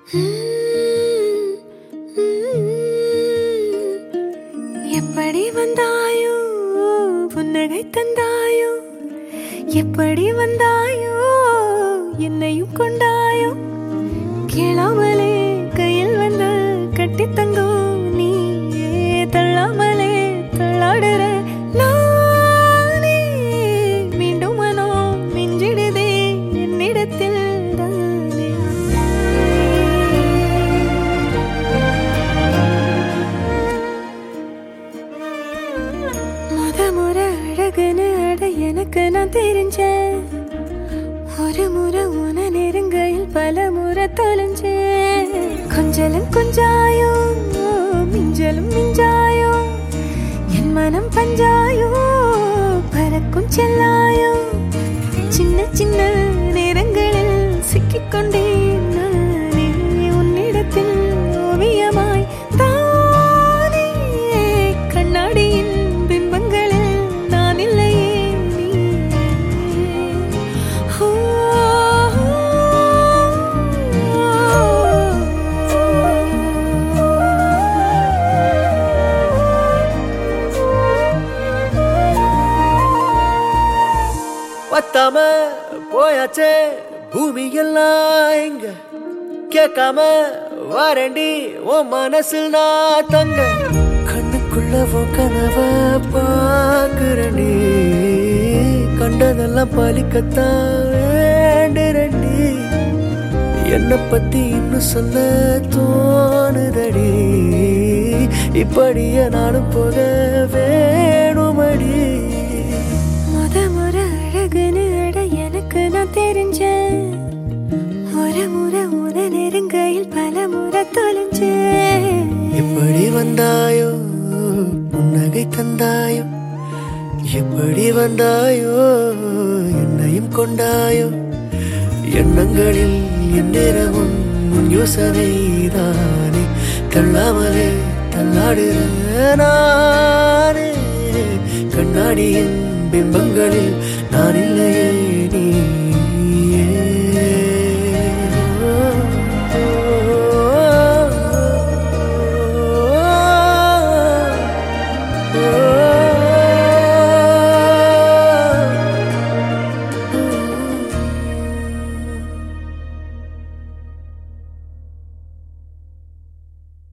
எப்படி வந்தாயோ புன்னகை தந்தாயோ எப்படி வந்தாயோ என்னையும் கொண்டாயோ கேளாமலே கையில் வந்து கட்டி தங்கோ நீ தள்ளாமலே தள்ளாடுற நானே மீண்டும் மனோ மிஞ்சிடுதே என்னிடத்தில் தானே முத முறை அழகுன்னு அட எனக்கு நான் தெரிஞ்சேன் ஒரு முறை உன நெருங்கையில் பல முறை தொலைஞ்சேன் கொஞ்சலும் கொஞ்சாயோ மிஞ்சலும் மிஞ்சாயோ என் மனம் பஞ்சாயோ பறக்கும் செல்லாயோ சின்ன சின்ன நேரங்களில் சிக்கிக்கொண்டேன் நானே உன்னிடத்தில் ஓவியமாய் தானே கண்ணாடியின் பிம்பங்களில் நான் இல்லையே நீ ஓ, பத்தாம போயாச்சே பூமி எல்லாம் எங்க கேட்காம வாரண்டி உன் மனசில் நான் தங்க கண்ணுக்குள்ள உன் கனவ பாக்குறண்டி கண்டதெல்லாம் பலிக்கத்தான் வேண்டுறண்டி என்னை பத்தி இன்னும் சொல்ல தோணுதடி இப்படியே நானும் போக வேணுமடி முத முறை அழகுன்னு அட எனக்கு நான் தெரிஞ்சேன் ஒரு முறை உத நெருங்கையில் பல முறை தொலைஞ்சேன் எப்படி வந்தாயோ புன்னகை தந்தாயோ எப்படி வந்தாயோ என்னையும் கொண்டாயோ எண்ணங்களில் எந்நேரமும் உன் யோசனை தானே தள்ளாமலே தள்ளாடுற நானே கண்ணாடியின் பிம்பங்களில் நான் இல்லையே நீ